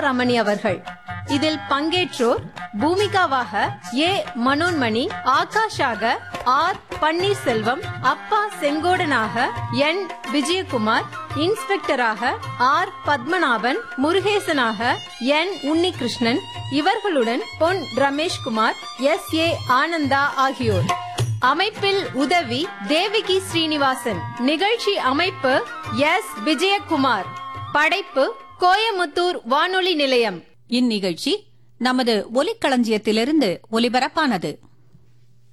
ரமணி அவர்கள் இதில் பங்கேற்றோர் பூமிகாவாக ஏ மனோன்மணி ஆகாஷாக ஆர் பன்னீர்செல்வம் அப்பா செங்கோடனாக என் விஜயகுமார் இன்ஸ்பெக்டராக ஆர் பத்மநாபன் முருகேசனாக என் உன்னிகிருஷ்ணன் இவர்களுடன் பொன் ரமேஷ்குமார் எஸ் ஏ ஆனந்தா ஆகியோர் அமைப்பில் உதவி தேவிகி ஸ்ரீனிவாசன் நிகழ்ச்சி அமைப்பு எஸ் விஜயகுமார் படைப்பு கோயமுத்தூர் வானொலி நிலையம் இந்நிகழ்ச்சி நமது ஒலிக்களஞ்சியத்திலிருந்து ஒலிபரப்பானது